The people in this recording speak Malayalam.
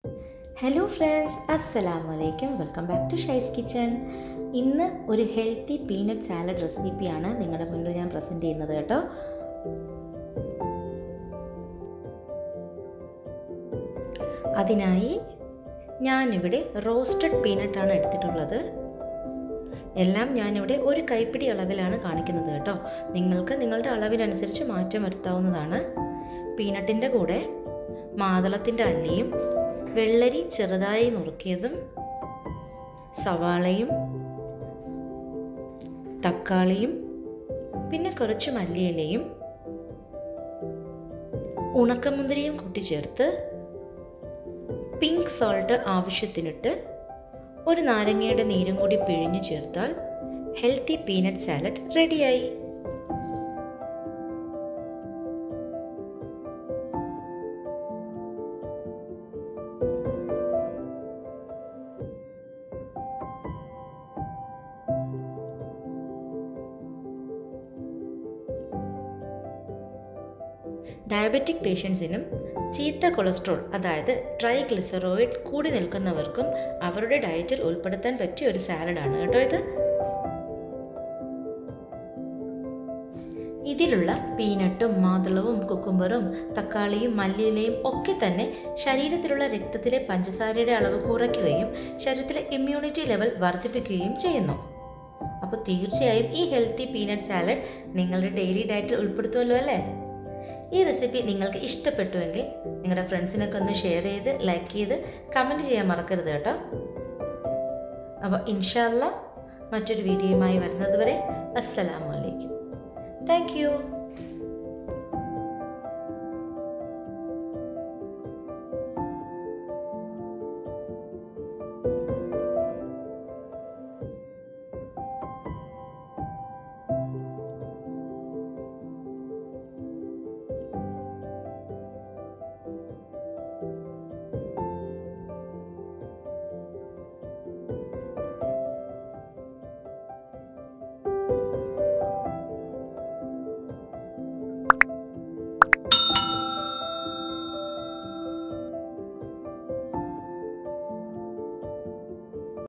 ഹലോ ഫ്രണ്ട്സ് അസ്സലാമു അലൈക്കും welcome back to Shaiz kitchen ഇന്ന് ഒരു ഹെൽത്തി പീനട്ട് സാലഡ് റെസിപ്പിയാണ് നിങ്ങളുടെ മുന്നിൽ ഞാൻ പ്രസൻറ്റ് ചെയ്യുന്നത് കേട്ടോ അതിനായി ഞാനിവിടെ റോസ്റ്റഡ് പീനട്ടാണ് എടുത്തിട്ടുള്ളത് എല്ലാം ഞാനിവിടെ ഒരു കൈപ്പിടി അളവിലാണ് കാണിക്കുന്നത് കേട്ടോ നിങ്ങൾക്ക് നിങ്ങളുടെ അളവിനനുസരിച്ച് മാറ്റം വരുത്താവുന്നതാണ് പീനട്ടിൻ്റെ കൂടെ മാതളത്തിൻ്റെ അല്ലിയും വെള്ളരി ചെറുതായി നുറുക്കിയതും സവാളയും തക്കാളിയും പിന്നെ കുറച്ച് മല്ലിയിലയും ഉണക്കമുന്തിരിയും കൂട്ടിച്ചേർത്ത് പിങ്ക് സോൾട്ട് ആവശ്യത്തിനിട്ട് ഒരു നാരങ്ങയുടെ നീരും കൂടി പിഴിഞ്ഞ് ചേർത്താൽ ഹെൽത്തി പീനട്ട് സാലഡ് റെഡിയായി ഡയബറ്റിക് പേഷ്യൻസിനും ചീത്ത കൊളസ്ട്രോൾ അതായത് ട്രൈഗ്ലിസറോയിഡ് കൂടി നിൽക്കുന്നവർക്കും അവരുടെ ഡയറ്റിൽ ഉൾപ്പെടുത്താൻ പറ്റിയ ഒരു സാലഡാണ് കേട്ടോ ഇത് ഇതിലുള്ള പീനട്ടും മാതളവും കുക്കുംബറും തക്കാളിയും മല്ലിയിലയും ഒക്കെ തന്നെ ശരീരത്തിലുള്ള രക്തത്തിലെ പഞ്ചസാരയുടെ അളവ് കുറയ്ക്കുകയും ശരീരത്തിലെ ഇമ്മ്യൂണിറ്റി ലെവൽ വർദ്ധിപ്പിക്കുകയും ചെയ്യുന്നു അപ്പോൾ തീർച്ചയായും ഈ ഹെൽത്തി പീനട്ട് സാലഡ് നിങ്ങളുടെ ഡെയിലി ഡയറ്റിൽ ഉൾപ്പെടുത്തുമല്ലോ അല്ലേ ഈ റെസിപ്പി നിങ്ങൾക്ക് ഇഷ്ടപ്പെട്ടുവെങ്കിൽ നിങ്ങളുടെ ഫ്രണ്ട്സിനൊക്കെ ഒന്ന് ഷെയർ ചെയ്ത് ലൈക്ക് ചെയ്ത് കമൻറ്റ് ചെയ്യാൻ മറക്കരുത് കേട്ടോ അപ്പോൾ ഇൻഷാല്ല മറ്റൊരു വീഡിയോയുമായി വരുന്നത് വരെ അസ്സലാമലൈക്കും താങ്ക് യു